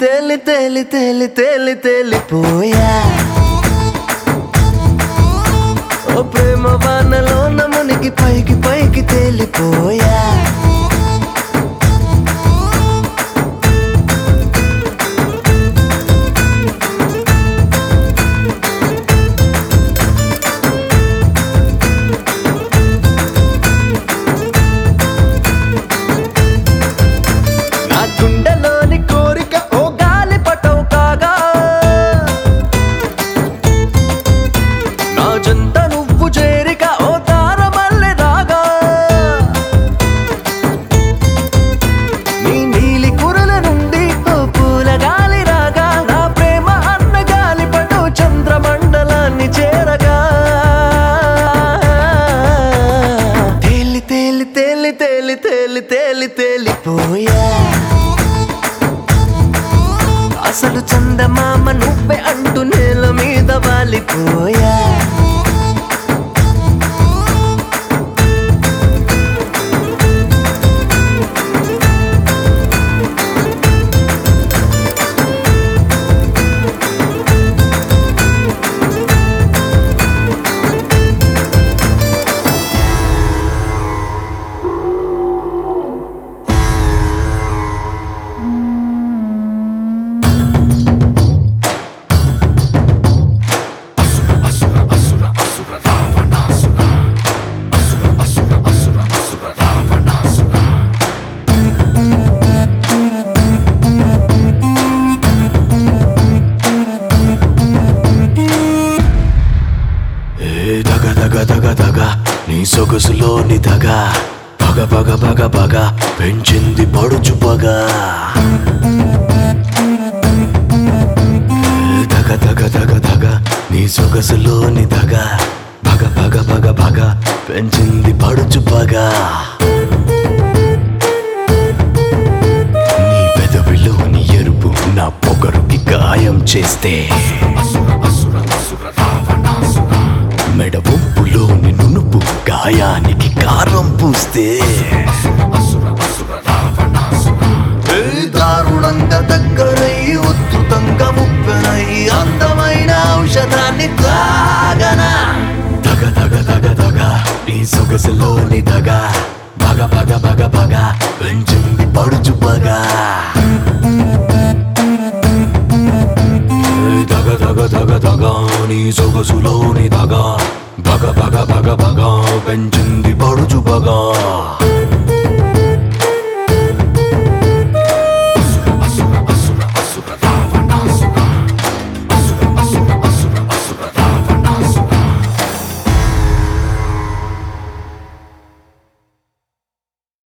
తేలి తేలి తేలి తేలి తేలిపోయా ఓ ప్రేమ వానలో నమునికి పైకి పైకి తేలిపోయా నా గుండెలోని కోరిక ఓ గాలి పటవు కాగా నా జంట నువ్వు చేరిక ఓ తారమల్లె రాగా నీ నీలి కురల నుండి ఓ పూల గాలి రాగా నా ప్రేమ అన్న గాలి పటు చంద్రమండలాన్ని చేరగా తేలి తేలి తేలి తేలి తేలి తేలి తేలిపోయా అసలు చందమామ నువ్వే అంటూ నేల మీద వాలిపోయా ఏ దగ దగ దగ దగ నీ సొగసులోని దగ పగ పగ పగ పగ పెంచింది పడుచు పగ ఏ దగ దగ దగ దగ నీ సొగసులోని దగ పగ పగ పగ పగ పెంచింది పడుచు పగ నీ పెదవిలోని ఎరుపు నా పొగరుకి గాయం చేస్తే మెడ వంపులోని నునుపు గాయానికి కారం పూస్తే ఏ దారుణంగా దగ్గరై ఉద్ధృతంగా ముప్పెనై అందమైన ఔషధాన్ని తాగనా దగ దగ దగ దగ నీ సొగసులోని దగ బగ బగ బగ బగ పెంచింది పడుచు పగ ఏ దగ దగ దగ దగ నీ సొగసులోని దగ బగ బగ బగ బగ పెంచింది పడుచు పగ